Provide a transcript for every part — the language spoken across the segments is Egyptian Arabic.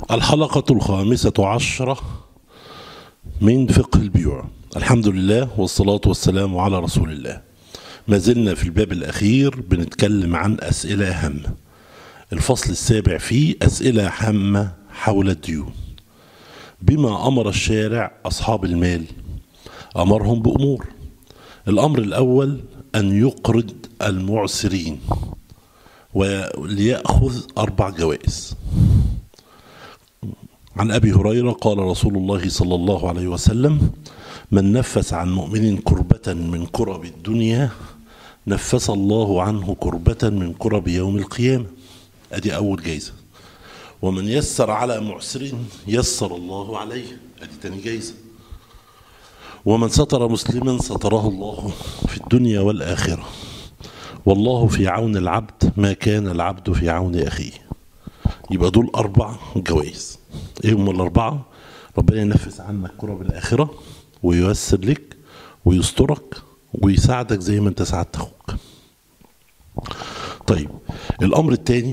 الحلقة الخامسة عشرة من فقه البيوع الحمد لله والصلاة والسلام على رسول الله ما زلنا في الباب الأخير بنتكلم عن أسئلة هامة الفصل السابع فيه أسئلة هامة حول الديون بما أمر الشارع أصحاب المال أمرهم بأمور الأمر الأول أن يقرض المعسرين وليأخذ أربع جوائز عن أبي هريرة قال رسول الله صلى الله عليه وسلم من نفس عن مؤمن كربة من كرب الدنيا نفس الله عنه كربة من كرب يوم القيامة أدي أول جايزة ومن يسر على معسر يسر الله عليه أدي تاني جايزة ومن ستر مسلما ستره الله في الدنيا والآخرة والله في عون العبد ما كان العبد في عون أخيه يبقى دول أربع جوائز إيه هم الأربعة ربنا ينفذ عنك كرب الآخرة وييسر لك ويسترك ويساعدك زي ما أنت ساعدت أخوك طيب الأمر الثاني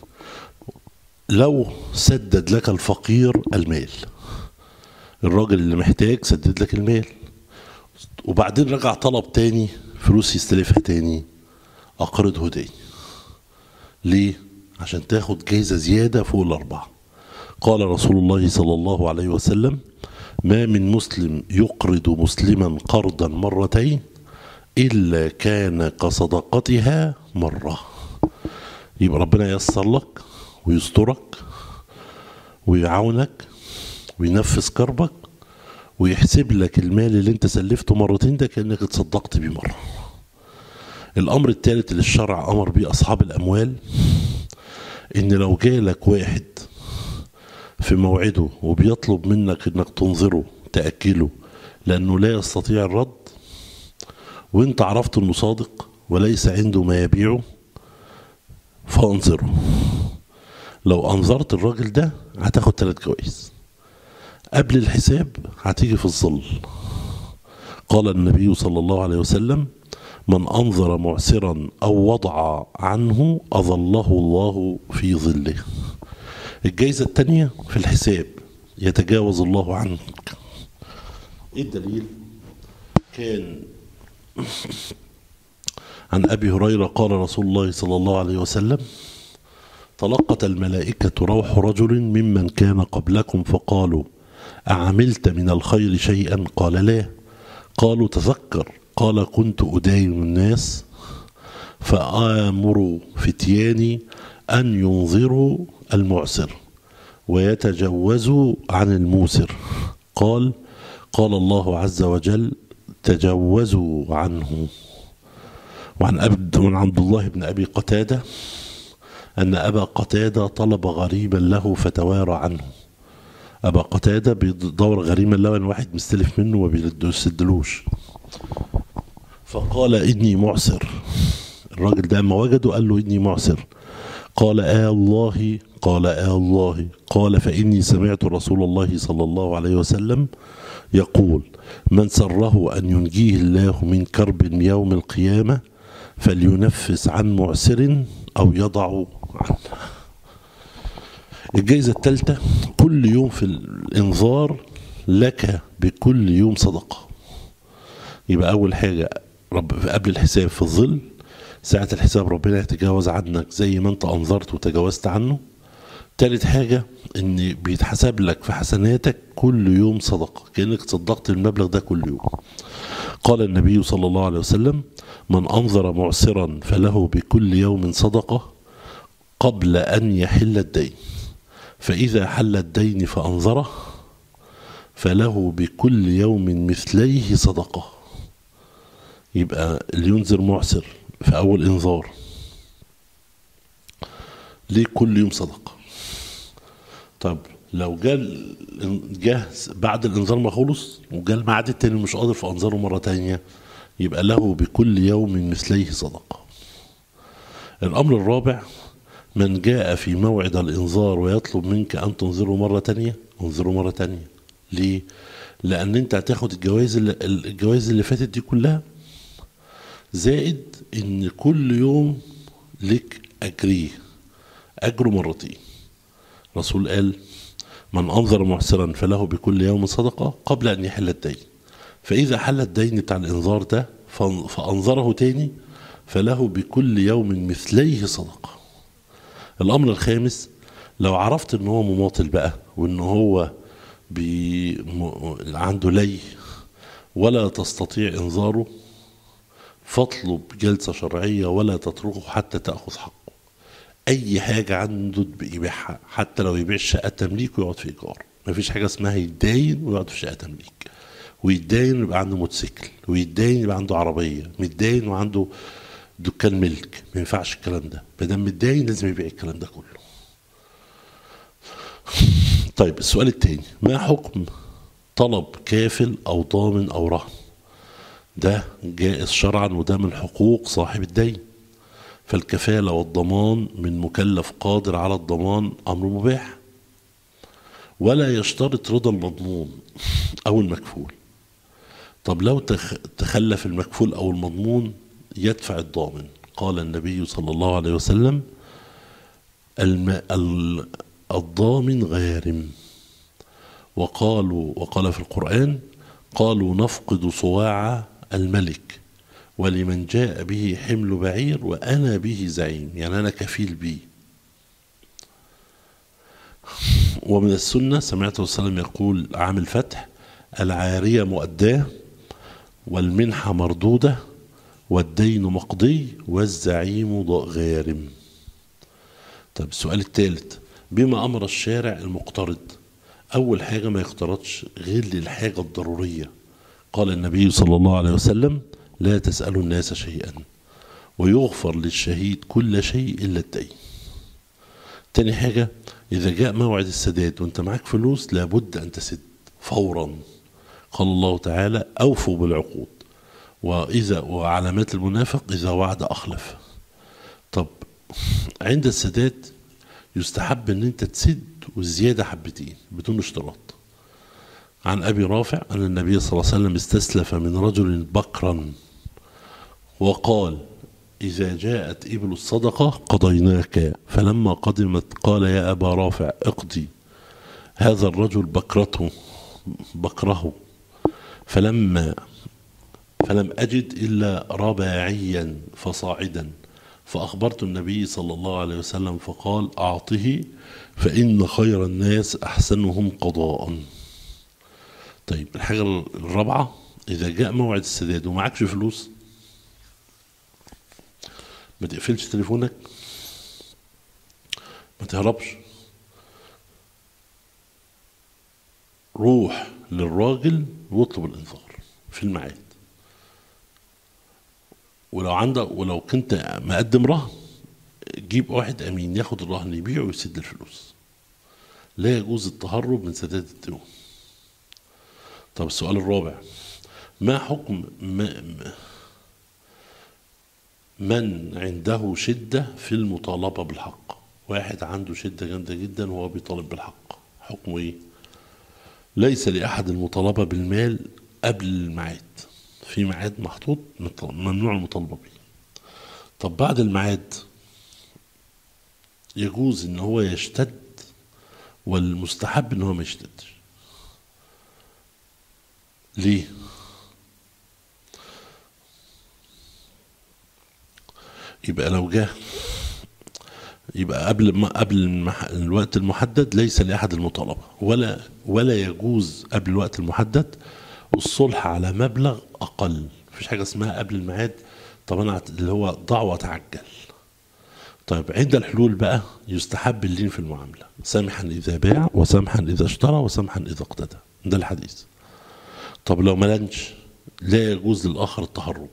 لو سدد لك الفقير المال الراجل اللي محتاج سدد لك المال وبعدين رجع طلب تاني فلوس يستلفها تاني أقرضه تاني ليه؟ عشان تاخد جايزة زيادة فوق الأربعة قال رسول الله صلى الله عليه وسلم ما من مسلم يقرض مسلما قرضا مرتين إلا كان كصدقتها مرة يبقى ربنا ييسر لك ويسترك ويعاونك وينفذ كربك ويحسب لك المال اللي انت سلفته مرتين ده كأنك اتصدقت بيه مرة الأمر الثالث اللي الشرع أمر بيه أصحاب الأموال إن لو جالك واحد في موعده وبيطلب منك إنك تنظره تأكله لأنه لا يستطيع الرد وإنت عرفت إنه صادق وليس عنده ما يبيعه فانظره لو أنظرت الراجل ده هتاخد ثلاث جوائز قبل الحساب هتيجي في الظل قال النبي صلى الله عليه وسلم من أنظر معسرا أو وضع عنه أظله الله في ظله الجايزة الثانية في الحساب يتجاوز الله عنك ايه الدليل كان عن أبي هريرة قال رسول الله صلى الله عليه وسلم تلقت الملائكة روح رجل ممن كان قبلكم فقالوا أعملت من الخير شيئا قال لا قالوا تذكر قال كنت أداين الناس فآمر فتياني أن ينظروا المعسر ويتجوزوا عن الموسر قال قال الله عز وجل تجوزوا عنه وعن عبد من عبد الله بن أبي قتادة أن أبا قتادة طلب غريبا له فتوارى عنه أبا قتادة بيدور غريما له أن واحد مستلف منه وما بيسدلوش فقال إني معسر الراجل ده أما وجده قال له إني معسر قال آه الله قال آه الله قال فإني سمعت رسول الله صلى الله عليه وسلم يقول من سره أن ينجيه الله من كرب يوم القيامة فلينفس عن معسر أو يضع عنه الجائزة الثالثة كل يوم في الإنذار لك بكل يوم صدقة يبقى أول حاجة رب قبل الحساب في الظل ساعة الحساب ربنا يتجاوز عنك زي ما أنت أنظرت وتجاوزت عنه تالت حاجة إن بيتحسب لك في حسناتك كل يوم صدقة كأنك تصدقت المبلغ ده كل يوم قال النبي صلى الله عليه وسلم من أنظر معسرا فله بكل يوم صدقة قبل أن يحل الدين فإذا حل الدين فأنظره فله بكل يوم مثليه صدقة يبقى اللي ينذر معسر في أول إنذار ليه كل يوم صدقة طب لو جاء جه بعد الإنذار ما خلص وجاء الميعاد التاني مش قادر فأنظره مرة تانية يبقى له بكل يوم مثليه صدقة الأمر الرابع من جاء في موعد الإنذار ويطلب منك أن تنذره مرة تانية انذره مرة تانية ليه؟ لأن أنت هتاخد الجوائز اللي الجوائز اللي فاتت دي كلها زائد إن كل يوم لك أجريه أجره مرتين رسول قال من أنظر معسرا فله بكل يوم صدقة قبل أن يحل الدين فإذا حل الدين بتاع الإنذار ده فان- فأنظره تاني فله بكل يوم مثليه صدقة الأمر الخامس لو عرفت إن هو مماطل بقى وإن هو بي م- عنده لي ولا تستطيع إنذاره فاطلب جلسة شرعية ولا تتركه حتى تأخذ حقه أي حاجة عنده يبيعها حتى لو يبيع شقة تمليك ويقعد في إيجار مفيش حاجة اسمها يتداين ويقعد في شقة تمليك ويتداين يبقى عنده موتوسيكل ويتداين يبقى عنده عربية متداين وعنده دكان ملك ما ينفعش الكلام ده ما دام متداين لازم يبيع الكلام ده كله طيب السؤال التاني ما حكم طلب كافل أو ضامن أو رهن ده جائز شرعا وده من حقوق صاحب الدين فالكفالة والضمان من مكلف قادر على الضمان أمر مباح ولا يشترط رضا المضمون أو المكفول طب لو تخ- تخلف المكفول أو المضمون يدفع الضامن قال النبي صلى الله عليه وسلم الم... ال... الضامن غارم وقالوا وقال في القرآن قالوا نفقد صواع الملك ولمن جاء به حمل بعير وأنا به زعيم يعني أنا كفيل به ومن السنة سمعت وسلم يقول عام الفتح العارية مؤداه والمنحة مردودة والدين مقضي والزعيم ض- غارم طب السؤال الثالث بما أمر الشارع المقترض أول حاجة ما يقترضش غير للحاجة الضرورية قال النبي صلى الله عليه وسلم لا تسألوا الناس شيئا ويغفر للشهيد كل شيء إلا الدين تاني حاجة إذا جاء موعد السداد وأنت معاك فلوس لابد أن تسد فورا قال الله تعالى أوفوا بالعقود وإذا وعلامات المنافق إذا وعد أخلف طب عند السداد يستحب أن أنت تسد والزيادة حبتين بدون اشتراط عن أبي رافع أن النبي صلى الله عليه وسلم استسلف من رجل بكرا وقال إذا جاءت إبل الصدقة قضيناك فلما قدمت قال يا أبا رافع اقضي هذا الرجل بكرته بكره فلما فلم أجد إلا رباعيا فصاعدا فأخبرت النبي صلى الله عليه وسلم فقال أعطه فإن خير الناس أحسنهم قضاء طيب الحاجة الرابعة إذا جاء موعد السداد ومعكش فلوس ما تقفلش تليفونك ما تهربش روح للراجل واطلب الانذار في الميعاد ولو عندك ولو كنت مقدم رهن جيب واحد امين ياخد الرهن يبيعه ويسد الفلوس لا يجوز التهرب من سداد الديون طب السؤال الرابع ما حكم ما من عنده شدة في المطالبة بالحق واحد عنده شدة جامدة جدا وهو بيطالب بالحق حكمه ايه ليس لأحد المطالبة بالمال قبل الميعاد في ميعاد محطوط مط- ممنوع المطالبة به طب بعد الميعاد يجوز ان هو يشتد والمستحب ان هو ما يشتدش ليه يبقى لو جه يبقى قبل ما قبل المح... الوقت المحدد ليس لاحد المطالبه ولا ولا يجوز قبل الوقت المحدد الصلح على مبلغ اقل مفيش حاجه اسمها قبل الميعاد طب انا أعت- اللي هو ضع وتعجل طيب عند الحلول بقى يستحب اللين في المعامله سامحا اذا باع وسامحا اذا اشترى وسامحا اذا اقتدى ده الحديث طب لو ما لنش لا يجوز للاخر التهرب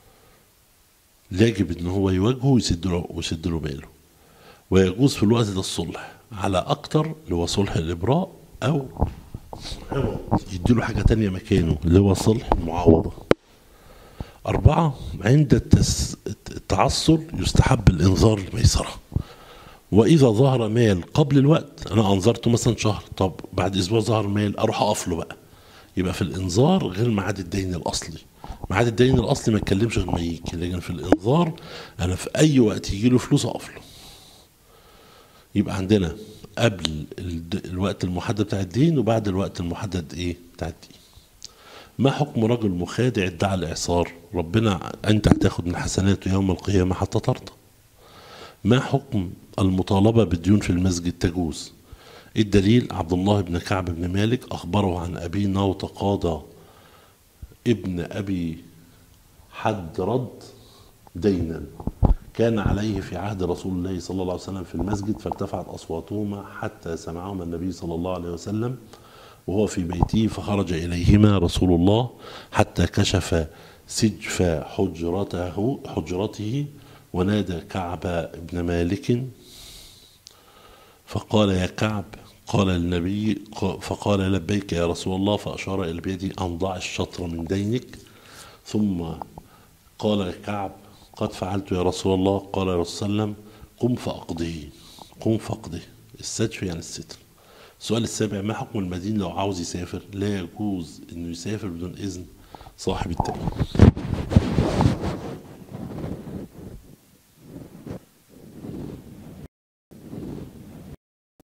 يجب ان هو يواجهه ويسد له ويسد له ماله ويجوز في الوقت ده الصلح على اكتر اللي هو صلح الابراء او يديله حاجه تانية مكانه اللي هو صلح المعاوضه أربعة عند التس... التعثر يستحب الإنذار الميسرة وإذا ظهر مال قبل الوقت أنا أنظرته مثلا شهر طب بعد أسبوع ظهر مال أروح أقف له بقى يبقى في الإنذار غير ميعاد الدين الأصلي ميعاد الدين الأصلي ما يتكلمش غير ما يجي لكن في الإنذار أنا في أي وقت يجي له فلوس أقف له يبقى عندنا قبل الد- الوقت المحدد بتاع الدين وبعد الوقت المحدد ايه بتاع الدين ما حكم رجل مخادع ادعى الاعصار ربنا انت هتاخد من حسناته يوم القيامه حتى ترضى ما حكم المطالبه بالديون في المسجد تجوز الدليل عبد الله بن كعب بن مالك اخبره عن ابيه انه تقاضى ابن ابي حد رد دينا كان عليه في عهد رسول الله صلى الله عليه وسلم في المسجد فارتفعت اصواتهما حتى سمعهما النبي صلى الله عليه وسلم وهو في بيته فخرج اليهما رسول الله حتى كشف سجف حجرته حجرته ونادى كعب بن مالك فقال يا كعب قال النبي فقال لبيك يا رسول الله فأشار إلى بيده أن ضع الشطر من دينك ثم قال كعب قد فعلت يا رسول الله قال يا رسول الله وسلم قم فأقضه قم فأقضه السجف يعني الستر السؤال السابع ما حكم المدين لو عاوز يسافر لا يجوز انه يسافر بدون اذن صاحب التأمين